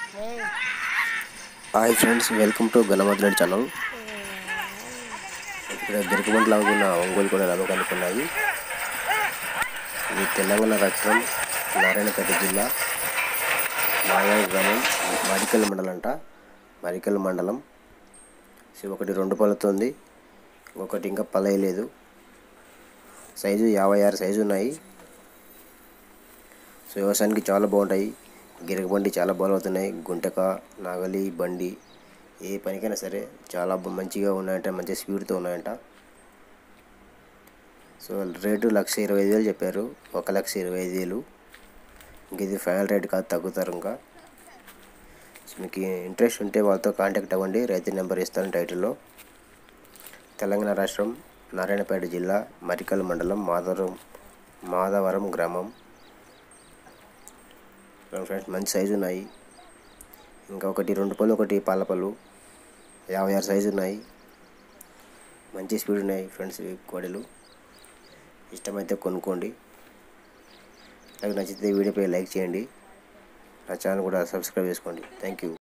hi friends welcome to గణమద్రెడ్ channel ఇక్కడ గిరికబండ్లా ఉన్న ఒంగోలు కూడా అమ్మకానికి ఉన్నాయి ఇది తెలంగాణ రాష్ట్రం నారాయణపేట జిల్లా మాయాడు గ్రామం మరికల్ మండలం అంట మరికల్ మండలం సో ఒకటి రెండు పళ్ళతో ఉంది ఒకటి ఇంకా పలయలేదు సైజు యాభై ఆరు సైజు ఉన్నాయి సో వ్యవసాయానికి చాలా బాగుంటాయి గిరక బండి చాలా బాగుతున్నాయి గుంటక నాగలి బండి ఏ పనికైనా సరే చాలా బ- మంచిగా ఉన్నాయంట మంచి స్పీడ్తో ఉన్నాయంట సో రేటు లక్ష ఇరవై ఐదు వేలు చెప్పారు ఒక లక్ష ఇరవై ఐదు వేలు ఇంక ఇది ఫైనల్ రేట్ కాదు తగ్గుతారు ఇంకా సో మీకు ఇంట్రెస్ట్ ఉంటే వాళ్ళతో కాంటాక్ట్ అవ్వండి రైతు నెంబర్ ఇస్తాను టైటిల్లో తెలంగాణ రాష్ట్రం నారాయణపేట జిల్లా మరికల్ మండలం మాధవరం మాధవరం గ్రామం ఫ్రెండ్స్ మంచి సైజు ఉన్నాయి ఇంకా ఒకటి రెండు పళ్ళు ఒకటి పాల పళ్ళు యాభై ఆరు సైజు ఉన్నాయి మంచి స్పీడ్ ఉన్నాయి ఫ్రెండ్స్ ఇవి కోడలు ఇష్టమైతే కొనుక్కోండి నాకు నచ్చితే వీడియోపై లైక్ చేయండి నా ఛానల్ కూడా సబ్స్క్రైబ్ చేసుకోండి థ్యాంక్ యూ